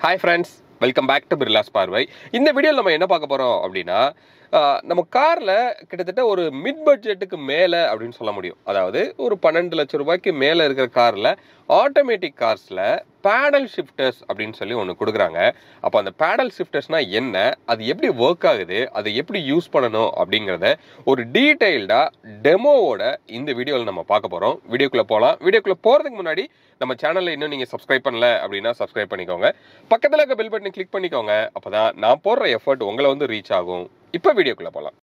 hi friends welcome back to Birla's பார்வை இந்த வீடியோவில் நம்ம என்ன பார்க்க போகிறோம் அப்படின்னா ஆஹ், நம்ம காரில் கிட்டத்தட்ட ஒரு மிட் பட்ஜெட்டுக்கு மேலே அப்படின்னு சொல்ல முடியும் அதாவது ஒரு பன்னெண்டு லட்சம் ரூபாய்க்கு மேலே இருக்கிற காரில் ஆட்டோமேட்டிக் கார்ஸில் பேடல் ஷிஃப்டர்ஸ் அப்படின்னு சொல்லி ஒன்று கொடுக்குறாங்க அப்போ அந்த பேடல் ஷிஃப்டர்ஸ்னால் என்ன அது எப்படி ஒர்க் ஆகுது அதை எப்படி யூஸ் பண்ணணும் அப்படிங்கிறத ஒரு டீட்டெயில்டாக டெமோவோட இந்த வீடியோவில் நம்ம பார்க்க போகிறோம் வீடியோக்குள்ளே போகலாம் வீடியோக்குள்ளே போகிறதுக்கு முன்னாடி நம்ம சேனலில் இன்னும் நீங்கள் சப்ஸ்கிரைப் பண்ணல அப்படின்னா சப்ஸ்கிரைப் பண்ணிக்கோங்க பக்கத்தில் இருக்க பெல் பட்டனை கிளிக் பண்ணிக்கோங்க அப்போ தான் நான் போடுற எஃபர்ட் உங்களை வந்து ரீச் ஆகும் இப்போ வீடியோக்குள்ளே போகலாம்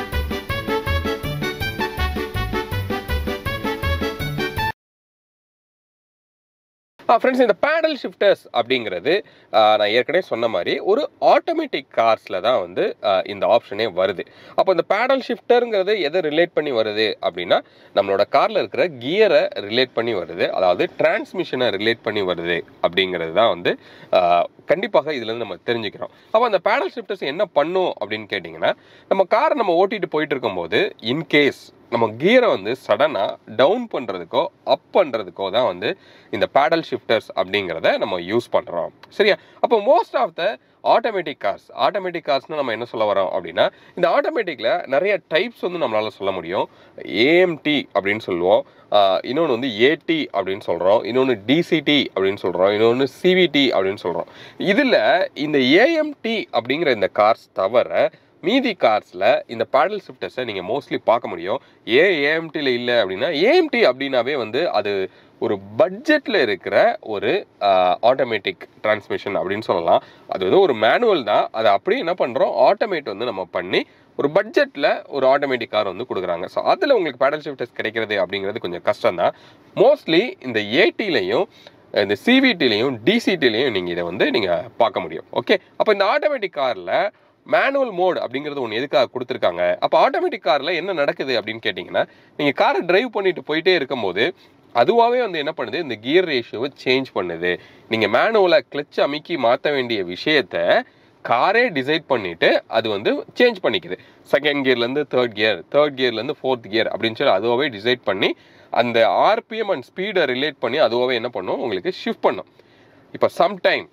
ஃப்ரெண்ட்ஸ் இந்த பேடல் ஷிஃப்டர்ஸ் அப்படிங்கிறது ஆ, நான் ஏற்கனவே சொன்ன மாதிரி ஒரு ஆட்டோமேட்டிக் கார்ஸில் தான் வந்து ஆ, இந்த ஆப்ஷனே வருது அப்போ இந்த பேடல் ஷிஃப்டருங்கிறது எதை ரிலேட் பண்ணி வருது அப்படின்னா நம்மளோட காரில் இருக்கிற கியரை ரிலேட் பண்ணி வருது அதாவது டிரான்ஸ்மிஷனை ரிலேட் பண்ணி வருது அப்படிங்கிறது தான் வந்து ஆ, கண்டிப்பாக இதுலேருந்து நம்ம தெரிஞ்சுக்கிறோம் அப்போ அந்த பேடல் ஷிஃப்டர்ஸ் என்ன பண்ணும் அப்படின்னு கேட்டிங்கன்னா நம்ம காரை நம்ம ஓட்டிட்டு போயிட்டு இருக்கும்போது இன்கேஸ் நம்ம கியரை வந்து சடனாக டவுன் பண்ணுறதுக்கோ அப் பண்ணுறதுக்கோ தான் வந்து இந்த பேடல் ஷிஃப்டர்ஸ் அப்படிங்கிறத நம்ம யூஸ் பண்ணுறோம் சரியா அப்போ most of the automatic cars automatic கார்ஸ்னு நம்ம என்ன சொல்ல வரோம் அப்படின்னா இந்த ஆட்டோமேட்டிக்கில் நிறைய டைப்ஸ் வந்து நம்மளால் சொல்ல முடியும் ஏஎம்டி அப்படின்னு சொல்லுவோம் இன்னொன்று வந்து ஏடி அப்படின்னு சொல்கிறோம் இன்னொன்று டிசிடி அப்படின்னு சொல்கிறோம் இன்னொன்று சிவிடி அப்படின்னு சொல்கிறோம் இதில் இந்த ஏஎம்டி அப்படிங்கிற இந்த கார்ஸ் தவிர மீதி கார்ஸில் இந்த பேடல் ஷிஃப்டர்ஸை நீங்கள் மோஸ்ட்லி பார்க்க முடியும் ஏன் ஏஎம்டியில் இல்லை அப்படின்னா ஏஎம்டி அப்படின்னாவே வந்து அது ஒரு பட்ஜெட்டில் இருக்கிற ஒரு ஆட்டோமேட்டிக் டிரான்ஸ்மிஷன் அப்படின்னு சொல்லலாம் அது வந்து ஒரு மேனுவல் தான் அதை அப்படியே என்ன பண்ணுறோம் ஆட்டோமேட் வந்து நம்ம பண்ணி ஒரு பட்ஜெட்டில் ஒரு ஆட்டோமேட்டிக் கார் வந்து கொடுக்குறாங்க ஸோ அதில் உங்களுக்கு பேடல் ஷிஃப்டர்ஸ் கிடைக்கிறது அப்படிங்கிறது கொஞ்சம் கஷ்டம் தான் மோஸ்ட்லி இந்த ஏடிலையும் இந்த சிவிடிலையும் டிசிடிலையும் நீங்கள் இதை வந்து நீங்கள் பார்க்க முடியும் ஓகே அப்போ இந்த ஆட்டோமேட்டிக் காரில் மேனுவல் மோட் அப்படிங்கிறது ஒன்று எதுக்காக கொடுத்துருக்காங்க அப்போ ஆட்டோமேட்டிக் காரில் என்ன நடக்குது அப்படின்னு கேட்டிங்கன்னா நீங்கள் காரை டிரைவ் பண்ணிட்டு போயிட்டே இருக்கும்போது அதுவாகவே வந்து என்ன பண்ணுது இந்த கியர் ரேஷியோவை சேஞ்ச் பண்ணுது நீங்கள் மேனுவலாக கிளச் அமைக்கி மாற்ற வேண்டிய விஷயத்த காரே டிசைட் பண்ணிட்டு அது வந்து சேஞ்ச் பண்ணிக்குது செகண்ட் கியர்லேருந்து தேர்ட் கியர் தேர்ட் கியர்லேருந்து ஃபோர்த் கியர் அப்படின்னு சொல்லி அதுவாகவே டிசைட் பண்ணி அந்த ஆர்பிஎம் அண்ட் ஸ்பீடை ரிலேட் பண்ணி அதுவாகவே என்ன பண்ணும் உங்களுக்கு ஷிஃப்ட் பண்ணும் இப்போ சம்டைம்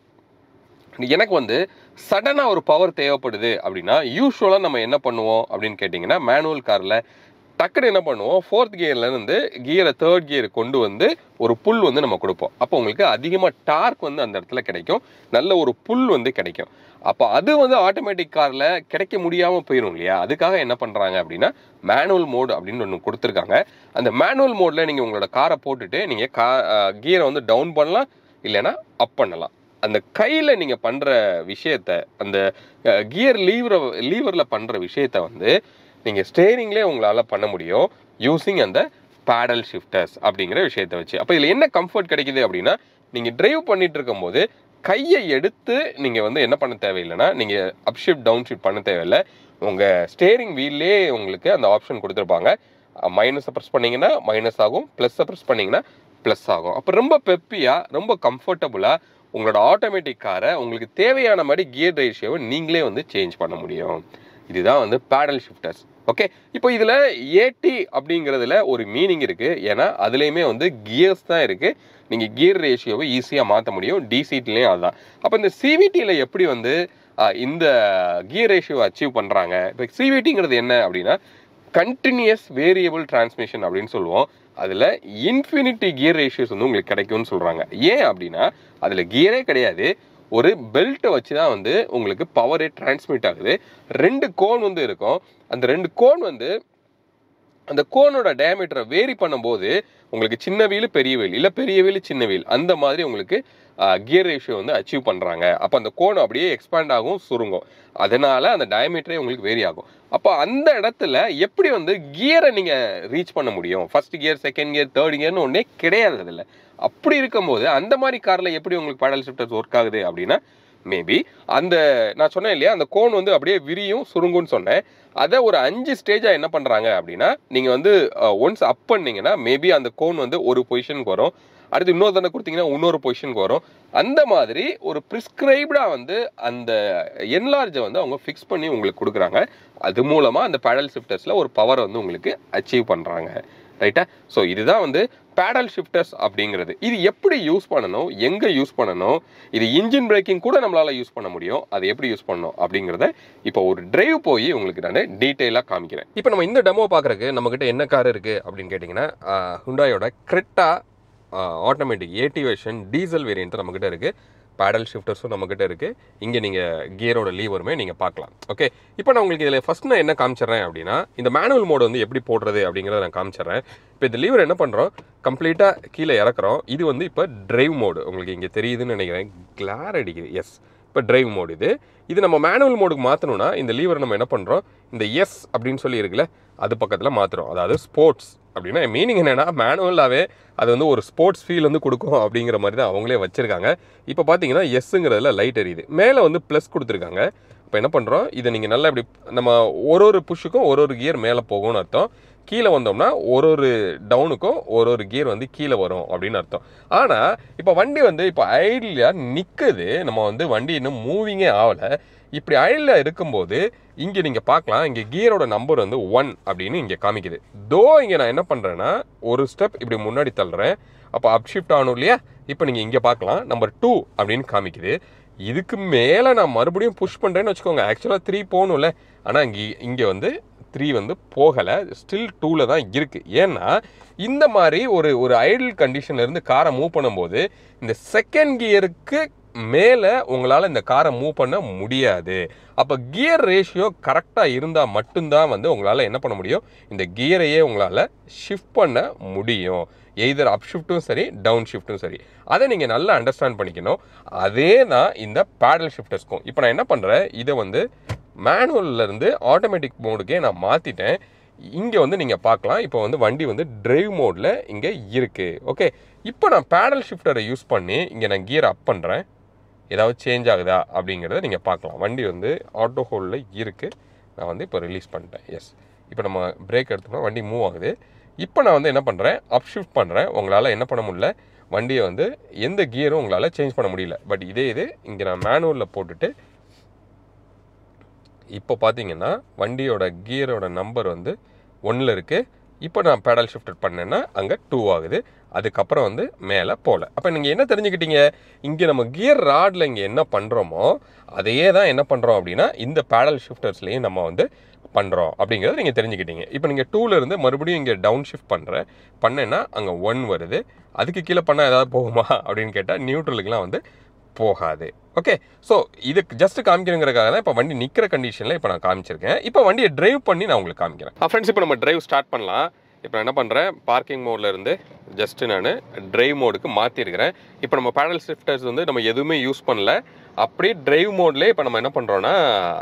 எனக்கு வந்து சடனாக ஒரு பவர் தேவைப்படுது அப்படின்னா யூஸ்வலாக நம்ம என்ன பண்ணுவோம் அப்படின்னு கேட்டிங்கன்னா மேனுவல் காரில் டக்குன்னு என்ன பண்ணுவோம் ஃபோர்த் கியர்லேருந்து கியரை தேர்ட் கியர் கொண்டு வந்து ஒரு புல் வந்து நம்ம கொடுப்போம் அப்போ உங்களுக்கு அதிகமாக டார்க் வந்து அந்த இடத்துல கிடைக்கும் நல்ல ஒரு புல் வந்து கிடைக்கும் அப்போ அது வந்து ஆட்டோமேட்டிக் காரில் கிடைக்க முடியாமல் போயிடும் இல்லையா அதுக்காக என்ன பண்ணுறாங்க அப்படின்னா மேனுவல் மோட் அப்படின்னு ஒன்று கொடுத்துருக்காங்க அந்த மேனுவல் மோடில் நீங்கள் உங்களோட காரை போட்டுட்டு நீங்கள் கா கியரை வந்து டவுன் பண்ணலாம் இல்லைன்னா அப் பண்ணலாம் அந்த கையில் நீங்கள் பண்ணுற விஷயத்த அந்த கியர் லீவரை லீவரில் பண்ணுற விஷயத்த வந்து நீங்கள் ஸ்டேரிங்லேயே உங்களால் பண்ண முடியும் யூஸிங் அந்த பேடல் ஷிஃப்டர்ஸ் அப்படிங்கிற விஷயத்த வச்சு அப்போ இதில் என்ன கம்ஃபர்ட் கிடைக்குது அப்படின்னா நீங்கள் டிரைவ் பண்ணிட்டு இருக்கும்போது கையை எடுத்து நீங்கள் வந்து என்ன பண்ண தேவையில்லைன்னா நீங்கள் அப் ஷிஃப்ட் டவுன் ஷிஃப்ட் பண்ண தேவையில்லை உங்கள் ஸ்டேரிங் வீல்லே உங்களுக்கு அந்த ஆப்ஷன் கொடுத்துருப்பாங்க மைனஸை ப்ரெஸ் பண்ணிங்கன்னா மைனஸ் ஆகும் ப்ளஸ்ஸை ப்ரெஸ் பண்ணிங்கன்னா ப்ளஸ் ஆகும் அப்போ ரொம்ப பெப்பியாக ரொம்ப கம்ஃபர்டபுளாக உங்களோட ஆட்டோமேட்டிக் காரை உங்களுக்கு தேவையான மாதிரி கியர் ரேஷியோவை நீங்களே வந்து சேஞ்ச் பண்ண முடியும் இதுதான் வந்து பேடல் ஷிஃப்டர்ஸ் ஓகே இப்போ இதில் ஏடி அப்படிங்கிறதுல ஒரு மீனிங் இருக்குது ஏன்னா அதுலேயுமே வந்து கியர்ஸ் தான் இருக்குது நீங்கள் கியர் ரேஷியோவை ஈஸியாக மாற்ற முடியும் டிசிடிலையும் அதுதான் அப்போ இந்த சிவிடியில் எப்படி வந்து ஆஹ், இந்த கியர் ரேஷியோவை அச்சீவ் பண்ணுறாங்க இப்போ சிவிடிங்கிறது என்ன அப்படின்னா கண்டினியூஸ் வேரியபிள் டிரான்ஸ்மிஷன் அப்படின்னு சொல்லுவோம் அதில் இன்ஃபினிட்டி கியர் ரேஷியோஸ் வந்து உங்களுக்கு கிடைக்கும்னு சொல்கிறாங்க ஏன் அப்படின்னா அதில் கியரே கிடையாது ஒரு பெல்ட்டை வச்சு தான் வந்து உங்களுக்கு பவரே டிரான்ஸ்மிட் ஆகுது ரெண்டு கோன் வந்து இருக்கும் அந்த ரெண்டு கோன் வந்து அந்த கோனோட டயமீட்டரை வேரி பண்ணும்போது உங்களுக்கு சின்ன வீல் பெரிய வீல் இல்லை பெரிய வீல் சின்ன வீல் அந்த மாதிரி உங்களுக்கு கியர் ரேஷியோ வந்து அச்சீவ் பண்ணுறாங்க அப்போ அந்த கோன் அப்படியே எக்ஸ்பேண்ட் ஆகும் சுருங்கும் அதனால அந்த டயமீட்டரே உங்களுக்கு வேரி ஆகும் அப்போ அந்த இடத்துல எப்படி வந்து கியரை நீங்கள் ரீச் பண்ண முடியும் first gear second gear third கியர்னு ஒன்றே கிடையாது அதில் அப்படி இருக்கும்போது அந்த மாதிரி காரில் எப்படி உங்களுக்கு பேடல் ஷிஃப்டர்ஸ் ஒர்க் ஆகுது அப்படின்னா மேபி அந்த நான் சொன்னேன் இல்லையா அந்த கோன் வந்து அப்படியே விரியும் சுருங்கும்னு சொன்னேன் அதை ஒரு அஞ்சு ஸ்டேஜாக என்ன பண்ணுறாங்க அப்படின்னா நீங்கள் வந்து ஒன்ஸ் அப் பண்ணீங்கன்னா மேபி அந்த கோன் வந்து ஒரு பொசிஷனுக்கு வரும் அடுத்து இன்னொரு தண்டனை கொடுத்தீங்கன்னா இன்னொரு பொசிஷனுக்கு வரும் அந்த மாதிரி ஒரு ப்ரிஸ்கிரைப்டாக வந்து அந்த என்லார்ஜை வந்து அவங்க ஃபிக்ஸ் பண்ணி உங்களுக்கு கொடுக்குறாங்க அது மூலமாக அந்த பேடல் ஷிஃப்டர்ஸில் ஒரு பவர் வந்து உங்களுக்கு அச்சீவ் பண்ணுறாங்க ரைட்டா ஸோ இதுதான் வந்து பேடல் ஷிஃப்டர்ஸ் அப்படிங்கிறது இது எப்படி யூஸ் பண்ணணும் எங்கே யூஸ் பண்ணணும் இது இன்ஜின் பிரேக்கிங் கூட நம்மளால் யூஸ் பண்ண முடியும் அதை எப்படி யூஸ் பண்ணணும் அப்படிங்கிறத இப்போ ஒரு டிரைவ் போய் உங்களுக்கு நான் டீட்டெயிலாக காமிக்கிறேன் இப்போ நம்ம இந்த டெமோ பார்க்குறக்கு நம்மக்கிட்ட என்ன கார் இருக்குது அப்படின்னு கேட்டிங்கன்னா ஹுண்டாயோட Creta automatic AT version diesel variant நம்மக்கிட்ட இருக்குது பேடல் ஷிஃப்டர்ஸும் நம்மக்கிட்ட இருக்குது இங்கே நீங்கள் கியரோட லீவருமே நீங்கள் பார்க்கலாம் ஓகே இப்போ நான் உங்களுக்கு இதில் ஃபஸ்ட் நான் என்ன காமிச்சிடுறேன் அப்படின்னா இந்த மேனுவல் மோடு வந்து எப்படி போடுறது அப்படிங்கிறத நான் காமிச்சிடுறேன் இப்போ இந்த லீவர் என்ன பண்ணுறோம் கம்ப்ளீட்டாக கீழே இறக்குறோம் இது வந்து இப்போ டிரைவ் மோடு உங்களுக்கு இங்கே தெரியுதுன்னு நினைக்கிறேன் கிளார் அடிக்குது எஸ் இப்போ டிரைவ் மோடு இது இது நம்ம மேனுவல் மோடுக்கு மாற்றணும்னா இந்த லீவர் நம்ம என்ன பண்ணுறோம் இந்த எஸ் அப்படின்னு சொல்லி இருக்குல்ல அது பக்கத்தில் மாற்றுறோம் அதாவது ஸ்போர்ட்ஸ் அப்படின்னா மீனிங் என்னென்னா மேனுவலாகவே அது வந்து ஒரு ஸ்போர்ட்ஸ் ஃபீல் வந்து கொடுக்கும் அப்படிங்கிற மாதிரி தான் அவங்களே வச்சுருக்காங்க இப்போ பார்த்தீங்கன்னா எஸ்ஸுங்கிறதுல லைட் எரியுது மேலே வந்து ப்ளஸ் கொடுத்துருக்காங்க இப்போ என்ன பண்ணுறோம் இதை நீங்கள் நல்லா இப்படி நம்ம ஒரு ஒரு புஷ்ஷுக்கும் ஒரு ஒரு கியர் மேலே போகும்னு அர்த்தம் கீழே வந்தோம்னா ஒரு ஒரு டவுனுக்கும் ஒரு ஒரு கியர் வந்து கீழே வரும் அப்படின்னு அர்த்தம் ஆனால் இப்போ வண்டி வந்து இப்போ ஐடியாக நிற்குது நம்ம வந்து வண்டி இன்னும் மூவிங்கே ஆகலை இப்படி ஐடியில் இருக்கும்போது இங்கே நீங்கள் பார்க்கலாம் இங்கே கியரோட நம்பர் வந்து ஒன் அப்படின்னு இங்கே காமிக்குது தோ இங்கே நான் என்ன பண்ணுறேன்னா ஒரு ஸ்டெப் இப்படி முன்னாடி தள்ளுறேன் அப்போ அப் ஷிஃப்ட் ஆகணும் இல்லையா இப்போ நீங்கள் இங்கே பார்க்கலாம் நம்பர் டூ அப்படின்னு காமிக்குது இதுக்கு மேலே நான் மறுபடியும் புஷ் பண்ணுறேன்னு வச்சுக்கோங்க ஆக்சுவலாக த்ரீ போகணும்ல ஆனால் இங்கே இங்கே வந்து த்ரீ வந்து போகலை ஸ்டில் டூவில் தான் இருக்குது ஏன்னா இந்த மாதிரி ஒரு ஒரு ஐடில் கண்டிஷன்லேருந்து காரை மூவ் பண்ணும்போது இந்த செகண்ட் கியருக்கு மேலே உங்களால் இந்த காரை மூவ் பண்ண முடியாது அப்போ கியர் ரேஷியோ கரெக்டாக இருந்தால் மட்டும்தான் வந்து உங்களால் என்ன பண்ண முடியும் இந்த கியரையே உங்களால் ஷிஃப்ட் பண்ண முடியும் எய்தர் அப் ஷிஃப்ட்டும் சரி டவுன் ஷிஃப்ட்டும் சரி அதை நீங்கள் நல்லா அண்டர்ஸ்டாண்ட் பண்ணிக்கணும் அதே தான் இந்த பேடல் ஷிஃப்டர்ஸ்க்கும் இப்போ நான் என்ன பண்ணுறேன் இதை வந்து மேனுவல்லேருந்து ஆட்டோமேட்டிக் மோடுக்கே நான் மாற்றிட்டேன் இங்கே வந்து நீங்கள் பார்க்கலாம் இப்போ வந்து வண்டி வந்து டிரைவ் மோடில் இங்கே இருக்குது ஓகே இப்போ நான் பேடல் ஷிஃப்டரை யூஸ் பண்ணி இங்கே நான் கியர் அப் பண்ணுறேன் ஏதாவது சேஞ்ச் ஆகுதா அப்படிங்கிறத நீங்கள் பார்க்கலாம் வண்டி வந்து ஆட்டோ ஹோல்டில் இருக்குது நான் வந்து இப்போ ரிலீஸ் பண்ணிட்டேன் எஸ் இப்போ நம்ம பிரேக் எடுத்தோம்னா வண்டி மூவ் ஆகுது இப்போ நான் வந்து என்ன பண்ணுறேன் அப் ஷிஃப்ட் பண்ணுறேன் உங்களால் என்ன பண்ண முடியல வண்டியை வந்து எந்த கியரும் உங்களால் சேஞ்ச் பண்ண முடியல பட் இதே இது இங்கே நான் மேனுவலில் போட்டுட்டு இப்போ பார்த்தீங்கன்னா வண்டியோட கியரோட நம்பர் வந்து ஒன்றில் இருக்குது இப்போ நான் பேடல் ஷிஃப்ட் பண்ணேன்னா அங்கே டூ ஆகுது அதுக்கப்புறம் வந்து மேலே போகல அப்போ நீங்கள் என்ன தெரிஞ்சுக்கிட்டீங்க இங்கே நம்ம கியர் ராடில் இங்கே என்ன பண்ணுறோமோ அதையே தான் என்ன பண்ணுறோம் அப்படின்னா இந்த பேடல் ஷிஃப்டர்ஸ்லேயும் நம்ம வந்து பண்ணுறோம் அப்படிங்கிறத நீங்கள் தெரிஞ்சுக்கிட்டீங்க இப்போ நீங்கள் டூலேருந்து மறுபடியும் இங்கே டவுன் ஷிஃப்ட் பண்ணுறேன் பண்ணேன்னா அங்கே ஒன் வருது அதுக்கு கீழே பண்ணால் ஏதாவது போகுமா அப்படின்னு கேட்டால் நியூட்ரலுக்குலாம் வந்து போகாது ஓகே ஸோ இதுக்கு ஜஸ்ட் காமிக்கிறங்கிறதுக்காக தான் இப்போ வண்டி நிற்கிற கண்டிஷனில் இப்போ நான் காமிச்சிருக்கேன் இப்போ வண்டியை டிரைவ் பண்ணி நான் உங்களுக்கு காமிக்கிறேன் ஃப்ரெண்ட்ஸ் இப்போ நம்ம டிரைவ் ஸ்டார்ட் பண்ணலாம் இப்போ நான் என்ன பண்ணுறேன் பார்க்கிங் மோடில் இருந்து ஜஸ்ட்டு நான் டிரைவ் மோடுக்கு மாற்றிருக்கிறேன் இப்போ நம்ம பேடல் ஷிஃப்டர்ஸ் வந்து நம்ம எதுவுமே யூஸ் பண்ணல அப்படியே டிரைவ் மோட்லேயே இப்போ நம்ம என்ன பண்ணுறோன்னா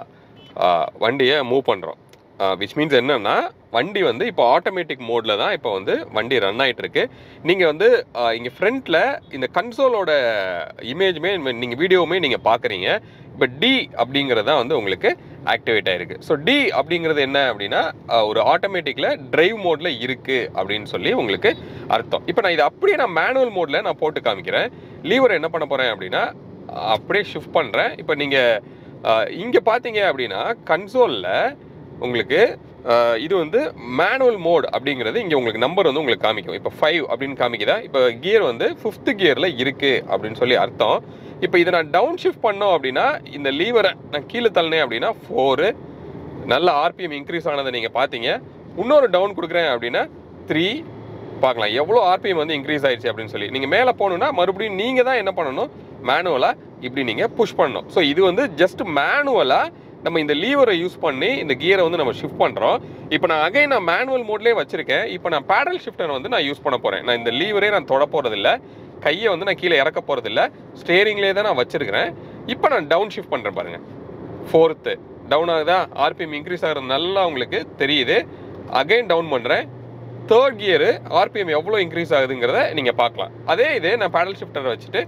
வண்டியை மூவ் பண்ணுறோம் விச் மீன்ஸ் என்னன்னா வண்டி வந்து இப்போ ஆட்டோமேட்டிக் மோடில் தான் இப்போ வந்து வண்டி ரன் ஆகிட்டு இருக்கு நீங்கள் வந்து இங்கே ஃப்ரண்ட்டில் இந்த கன்சோலோட இமேஜுமே நீங்கள் வீடியோவுமே நீங்கள் பார்க்குறீங்க இப்போ டி அப்படிங்கிறது தான் வந்து உங்களுக்கு ஆக்டிவேட் ஆயிருக்கு ஸோ டி அப்படிங்கிறது என்ன அப்படின்னா அஹ், ஒரு ஆட்டோமேட்டிக்கில் டிரைவ் மோடில் இருக்குது அப்படின்னு சொல்லி உங்களுக்கு அர்த்தம் இப்போ நான் இதை அப்படியே நான் மேனுவல் மோடில் நான் போட்டு காமிக்கிறேன் லீவர் என்ன பண்ண போகிறேன் அப்படின்னா அஹ், அப்படியே ஷிஃப்ட் பண்ணுறேன் இப்போ நீங்கள் இங்கே பார்த்தீங்க அப்படின்னா கன்சோலில் உங்களுக்கு அஹ், இது வந்து மேனுவல் மோட் அப்படிங்கிறது இங்கே உங்களுக்கு நம்பர் வந்து உங்களுக்கு காமிக்கும் இப்போ ஃபைவ் அப்படின்னு காமிக்குதா இப்போ கியர் வந்து ஃபிஃப்த் கியரில் இருக்குது அப்படின்னு சொல்லி அர்த்தம் இப்போ இதை நான் டவுன் ஷிஃப்ட் பண்ணோம் அப்படின்னா இந்த லீவரை நான் கீழே தள்ளினேன் அப்படின்னா ஃபோரு நல்ல ஆர்பிஎம் இன்க்ரீஸ் ஆனதை நீங்கள் பார்த்தீங்க இன்னொரு டவுன் கொடுக்குறேன் அப்படின்னா த்ரீ பார்க்கலாம் எவ்வளோ ஆர்பிஎம் வந்து இன்க்ரீஸ் ஆயிடுச்சு அப்படின்னு சொல்லி நீங்கள் மேலே போகணுன்னா மறுபடியும் நீங்கள் தான் என்ன பண்ணணும் மேனுவலாக இப்படி நீங்கள் புஷ் பண்ணணும் ஸோ இது வந்து ஜஸ்ட் மேனுவலாக நம்ம இந்த லீவரை யூஸ் பண்ணி இந்த கியரை வந்து நம்ம ஷிஃப்ட் பண்ணுறோம் இப்போ நான் அகைன் நான் மேனுவல் மோட்லேயே வச்சிருக்கேன் இப்போ நான் பேடல் ஷிஃப்டர் வந்து நான் யூஸ் பண்ண போகிறேன் நான் இந்த லீவரே நான் தொட போகிறதில்ல கையை வந்து நான் கீழே இறக்க போகிறதில்ல ஸ்டேரிங்லேயே தான் நான் வச்சிருக்கிறேன் இப்போ நான் டவுன் ஷிஃப்ட் பண்ணுறேன் பாருங்கள் ஃபோர்த்து டவுன் ஆகுதா ஆர்பிஎம் இன்க்ரீஸ் ஆகிறது நல்லா உங்களுக்கு தெரியுது அகைன் டவுன் பண்ணுறேன் தேர்ட் கியரு ஆர்பிஎம் எவ்வளோ இன்க்ரீஸ் ஆகுதுங்கிறத நீங்கள் பார்க்கலாம் அதே இது நான் பேடல் ஷிஃப்டரை வச்சுட்டு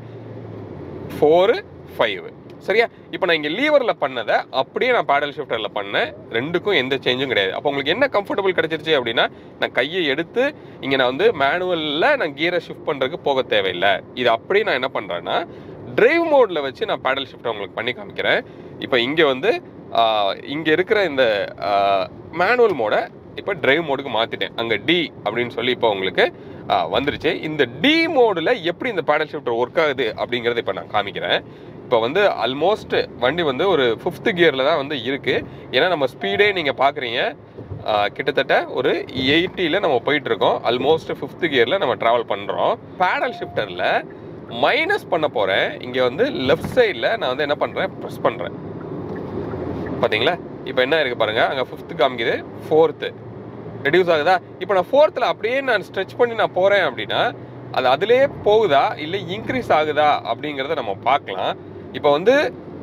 ஃபோரு ஃபைவ் சரியா இப்போ நான் இங்கே லீவரில் பண்ணதை அப்படியே நான் பேடல் ஷிஃப்டரில் பண்ணேன் ரெண்டுக்கும் எந்த சேஞ்சும் கிடையாது அப்போ உங்களுக்கு என்ன கம்ஃபர்டபுள் கிடைச்சிருச்சு அப்படின்னா நான் கையை எடுத்து இங்கே நான் வந்து மேனுவலில் நான் கியரை ஷிஃப்ட் பண்ணுறதுக்கு போக தேவையில்லை இது அப்படியே நான் என்ன பண்ணுறேன்னா டிரைவ் மோடில் வச்சு நான் பேடல் ஷிஃப்ட்டை உங்களுக்கு பண்ணி காமிக்கிறேன் இப்போ இங்கே வந்து இங்கே இருக்கிற இந்த மேனுவல் மோடை இப்போ டிரைவ் மோடுக்கு மாற்றிட்டேன் அங்கே டி அப்படின்னு சொல்லி இப்போ உங்களுக்கு ஆ, வந்துருச்சு இந்த டி மோடில் எப்படி இந்த பேடல் ஷிஃப்டர் ஒர்க் ஆகுது அப்படிங்கிறத இப்போ நான் காமிக்கிறேன் இப்போ வந்து ஆல்மோஸ்ட் வண்டி வந்து ஒரு ஃபிஃப்த் கியரில் தான் வந்து இருக்குது ஏன்னா நம்ம ஸ்பீடே நீங்கள் பார்க்குறீங்க கிட்டத்தட்ட ஒரு எயிட்டியில் நம்ம போயிட்டு இருக்கோம் ஆல்மோஸ்ட் ஃபிஃப்த் கியரில் நம்ம ட்ராவல் பண்ணுறோம் பேடல் ஷிஃப்டரில் மைனஸ் பண்ண போகிறேன் இங்கே வந்து லெஃப்ட் சைடில் நான் வந்து என்ன பண்ணுறேன் ப்ரெஸ் பண்ணுறேன் பார்த்தீங்களா இப்போ என்ன இருக்கு பாருங்க அங்கே ஃபிஃப்த்து காமிக்குது ஃபோர்த்து ரெடியூஸ் ஆகுதா இப்போ நான் ஃபோர்த்தில் அப்படியே நான் ஸ்ட்ரெச் பண்ணி நான் போகிறேன் அப்படின்னா அது அதிலே போகுதா இல்லை இன்க்ரீஸ் ஆகுதா அப்படிங்கிறத நம்ம பார்க்கலாம் இப்போ வந்து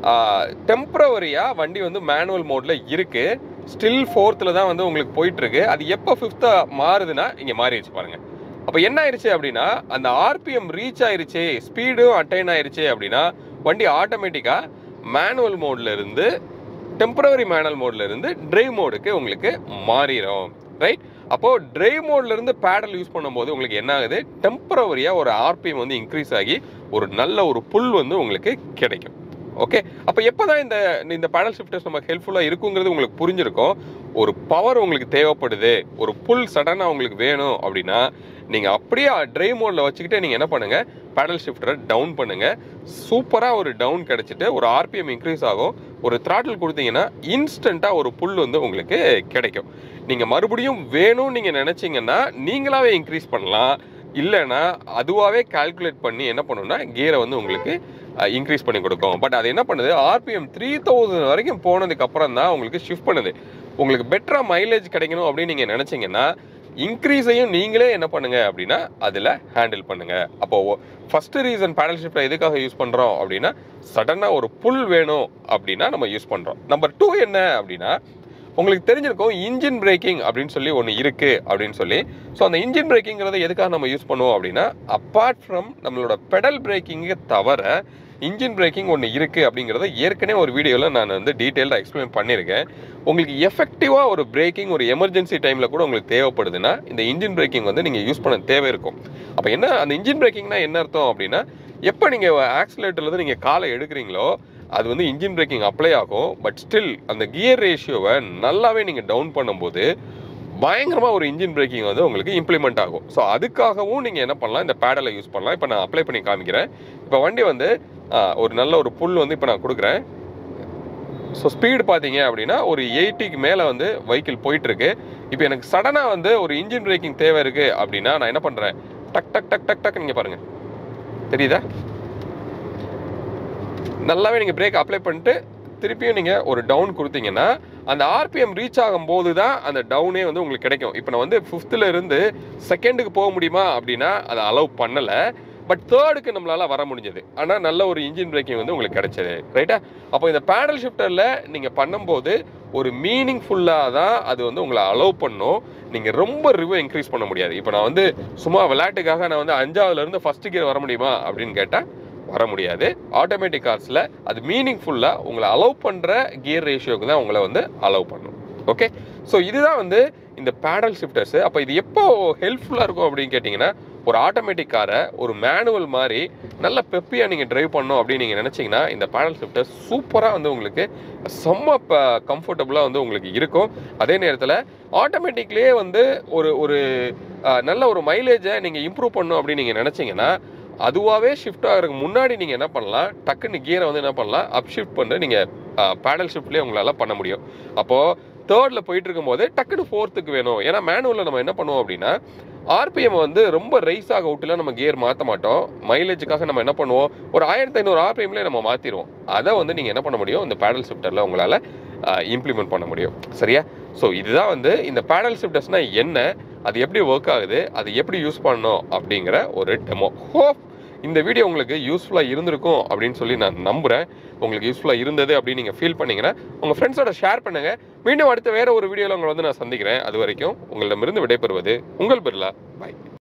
டெம்பரவரியாக வண்டி வந்து மேனுவல் மோடில் இருக்குது ஸ்டில் ஃபோர்த்தில் தான் வந்து உங்களுக்கு போயிட்டுருக்கு அது எப்போ ஃபிஃப்த்தாக மாறுதுன்னா இங்கே மாறிடுச்சு பாருங்கள் அப்போ என்ன ஆயிடுச்சு அப்படின்னா அந்த ஆர்பிஎம் ரீச் ஆயிருச்சு ஸ்பீடும் அட்டைன் ஆயிருச்சு அப்படின்னா வண்டி ஆட்டோமேட்டிக்காக மேனுவல் மோட்ல இருந்து டெம்பரவரி மேனுவல் மோட்ல இருந்து டிரைவ் மோடுக்கு உங்களுக்கு மாறிடும் ரைட் அப்போ டிரைவ் மோட்ல இருந்து பேடல் யூஸ் பண்ணும்போது உங்களுக்கு என்ன ஆகுது டெம்பரவரியா ஒரு ஆர்பிஎம் வந்து இன்க்ரீஸ் ஆகி ஒரு நல்ல ஒரு புல் வந்து உங்களுக்கு கிடைக்கும் ஓகே அப்போ எப்போதான் இந்த இந்த பேடல் ஷிஃப்டர்ஸ் நமக்கு ஹெல்ப்ஃபுல்லாக இருக்குங்கிறது உங்களுக்கு புரிஞ்சிருக்கும் ஒரு பவர் உங்களுக்கு தேவைப்படுது ஒரு புல் சடனாக உங்களுக்கு வேணும் அப்படின்னா நீங்கள் அப்படியே டிரைவ் மோடில் வச்சுக்கிட்டு நீங்கள் என்ன பண்ணுங்கள் பேடல் ஷிஃப்டரை டவுன் பண்ணுங்கள் சூப்பராக ஒரு டவுன் கிடச்சிட்டு ஒரு ஆர்பிஎம் இன்க்ரீஸ் ஆகும் ஒரு த்ராட்டில் கொடுத்தீங்கன்னா இன்ஸ்டண்ட்டாக ஒரு புல் வந்து உங்களுக்கு கிடைக்கும் நீங்கள் மறுபடியும் வேணும்னு நீங்கள் நினச்சிங்கன்னா நீங்களாவே இன்க்ரீஸ் பண்ணலாம் இல்லைன்னா அதுவாகவே கால்குலேட் பண்ணி என்ன பண்ணுன்னா கியரை வந்து உங்களுக்கு இன்க்ரீஸ் பண்ணி கொடுக்கும் பட் அது என்ன பண்ணுது ஆர்பிஎம் த்ரீ தௌசண்ட் வரைக்கும் போனதுக்கு அப்புறம் தான் உங்களுக்கு ஷிஃப்ட் பண்ணுது உங்களுக்கு பெட்டராக மைலேஜ் கிடைக்கணும் அப்படின்னு நீங்கள் நினச்சிங்கன்னா இன்க்ரீஸையும் நீங்களே என்ன பண்ணுங்க அப்படின்னா அதில் ஹேண்டில் பண்ணுங்க அப்போ ஃபர்ஸ்ட் ரீசன் பேடல் ஷிஃப்டை எதுக்காக யூஸ் பண்ணுறோம் அப்படின்னா சடனாக ஒரு புல் வேணும் அப்படின்னா நம்ம யூஸ் பண்ணுறோம் நம்பர் டூ என்ன அப்படின்னா உங்களுக்கு தெரிஞ்சிருக்கும் இன்ஜின் பிரேக்கிங் அப்படின்னு சொல்லி ஒன்று இருக்கு அப்படின்னு சொல்லி ஸோ அந்த இன்ஜின் பிரேக்கிங்கிறத எதுக்காக நம்ம யூஸ் பண்ணுவோம் அப்படின்னா அப்பார்ட் ஃப்ரம் நம்மளோட பெடல் பிரேக்கிங்கை தவிர இன்ஜின் பிரேக்கிங் ஒன்று இருக்குது அப்படிங்கிறத ஏற்கனவே ஒரு வீடியோவில் நான் வந்து டீட்டெயிலாக எக்ஸ்பிளைன் பண்ணியிருக்கேன் உங்களுக்கு எஃபெக்டிவாக ஒரு பிரேக்கிங் ஒரு எமர்ஜென்சி டைமில் கூட உங்களுக்கு தேவைப்படுதுன்னா இந்த இன்ஜின் பிரேக்கிங் வந்து நீங்கள் யூஸ் பண்ண தேவை இருக்கும் அப்போ என்ன அந்த இன்ஜின் பிரேக்கிங்னா என்ன அர்த்தம் அப்படின்னா எப்போ நீங்கள் ஆக்சிலேட்டர்லேருந்து நீங்கள் காலை எடுக்கிறீங்களோ அது வந்து இன்ஜின் பிரேக்கிங் அப்ளை ஆகும் பட் ஸ்டில் அந்த கியர் ரேஷியோவை நல்லாவே நீங்கள் டவுன் பண்ணும்போது பயங்கரமாக ஒரு இன்ஜின் பிரேக்கிங் வந்து உங்களுக்கு இம்ப்ளிமெண்ட் ஆகும் ஸோ அதுக்காகவும் நீங்கள் என்ன பண்ணலாம் இந்த பேடலை யூஸ் பண்ணலாம் இப்போ நான் அப்ளை பண்ணி காமிக்கிறேன் இப்போ வண்டி வந்து ஆ, ஒரு நல்ல ஒரு புல் வந்து இப்போ நான் கொடுக்குறேன் ஸோ ஸ்பீடு பார்த்தீங்க அப்படின்னா ஒரு எயிட்டிக்கு மேலே வந்து வெஹிக்கிள் போயிட்டு இருக்கு இப்போ எனக்கு சடனாக வந்து ஒரு இன்ஜின் பிரேக்கிங் தேவை இருக்கு அப்படின்னா நான் என்ன பண்ணுறேன் டக் டக் டக் டக் டக் நீங்கள் பாருங்க தெரியுதா நல்லாவே நீங்கள் பிரேக் அப்ளை பண்ணிட்டு திருப்பியும் நீங்கள் ஒரு டவுன் கொடுத்தீங்கன்னா அந்த ஆர்பிஎம் ரீச் ஆகும்போது தான் அந்த டவுனே வந்து உங்களுக்கு கிடைக்கும் இப்போ நான் வந்து ஃபிஃப்த்தில் இருந்து செகண்டுக்கு போக முடியுமா அப்படின்னா அதை அலோவ் பண்ணலை பட் தேர்டுக்கு நம்மளால வர முடிஞ்சது ஆனால் நல்ல ஒரு இன்ஜின் பிரேக்கிங் வந்து உங்களுக்கு கிடைச்சது ரைட்டா அப்போ இந்த பேடல் ஷிஃப்டரில் நீங்கள் பண்ணும்போது ஒரு மீனிங்ஃபுல்லாக தான் அது வந்து உங்களை அலோவ் பண்ணும் நீங்கள் ரொம்ப ரிவ்யூ இன்க்ரீஸ் பண்ண முடியாது இப்போ நான் வந்து சும்மா விளையாட்டுக்காக நான் வந்து அஞ்சாவதுலேருந்து ஃபர்ஸ்ட் கியர் வர முடியுமா அப்படின்னு கேட்டால் வர முடியாது ஆட்டோமேட்டிக் கார்ஸில் அது மீனிங்ஃபுல்லாக உங்களை அலோவ் பண்ணுற கியர் ரேஷியோக்கு தான் உங்களை வந்து அலோவ் பண்ணும் ஓகே ஸோ இதுதான் வந்து இந்த பேடல் ஷிஃப்டர்ஸ் அப்போ இது எப்போ ஹெல்ப்ஃபுல்லாக இருக்கும் அப்படின்னு கேட்டிங்கன்னா ஒரு ஆட்டோமேட்டிக் காரை ஒரு மேனுவல் மாதிரி நல்ல பெப்பியாக நீங்கள் டிரைவ் பண்ணணும் அப்படின்னு நீங்கள் நினச்சிங்கன்னா இந்த பேடல் ஷிஃப்டர் சூப்பராக வந்து உங்களுக்கு செம்ம கம்ஃபர்டபுளாக வந்து உங்களுக்கு இருக்கும் அதே நேரத்தில் ஆட்டோமேட்டிக்லேயே வந்து ஒரு ஒரு அஹ், நல்ல ஒரு மைலேஜை நீங்கள் இம்ப்ரூவ் பண்ணணும் அப்படின்னு நீங்கள் நினச்சிங்கன்னா அதுவாகவே ஷிஃப்ட் ஆகிறதுக்கு முன்னாடி நீங்கள் என்ன பண்ணலாம் டக்குன்னு கியரை வந்து என்ன பண்ணலாம் அப் ஷிஃப்ட் பண்ணி நீங்கள் பேடல் ஷிஃப்ட்லேயே உங்களால் பண்ண முடியும் அப்போது தேர்டில் போயிட்டு இருக்கும்போது டக்குன்னு ஃபோர்த்துக்கு வேணும் ஏன்னா மேனுவலில் நம்ம என்ன பண்ணுவோம் அப்படின்னா ஆர்பிஎம் வந்து ரொம்ப ரைஸ் ஆக விட்டுலாம் நம்ம கியர் மாற்ற மாட்டோம் மைலேஜுக்காக நம்ம என்ன பண்ணுவோம் ஒரு ஆயிரத்தி ஐநூறு ஆர்பிஎம்லேயே நம்ம மாற்றிடுவோம் அதை வந்து நீங்கள் என்ன பண்ண முடியும் இந்த பேடல் ஷிஃப்டரில் உங்களால் இம்ப்ளிமெண்ட் பண்ண முடியும் சரியா ஸோ இதுதான் வந்து இந்த பேடல் ஷிஃப்டர்ஸ்னால் என்ன அது எப்படி ஒர்க் ஆகுது அது எப்படி யூஸ் பண்ணணும் அப்படிங்கிற ஒரு டெமோ ஹோப் இந்த வீடியோ உங்களுக்கு யூஸ்ஃபுல்லாக இருந்திருக்கும் அப்படின்னு சொல்லி நான் நம்புகிறேன் உங்களுக்கு யூஸ்ஃபுல்லாக இருந்தது அப்படின்னு நீங்கள் ஃபீல் பண்ணீங்கன்னா உங்கள் ஃப்ரெண்ட்ஸோட ஷேர் பண்ணுங்கள் மீண்டும் அடுத்த வேற ஒரு வீடியோவில் உங்களை வந்து நான் சந்திக்கிறேன் அது வரைக்கும் உங்களிடமிருந்து விடைபெறுவது உங்கள் பிர்லா பாய்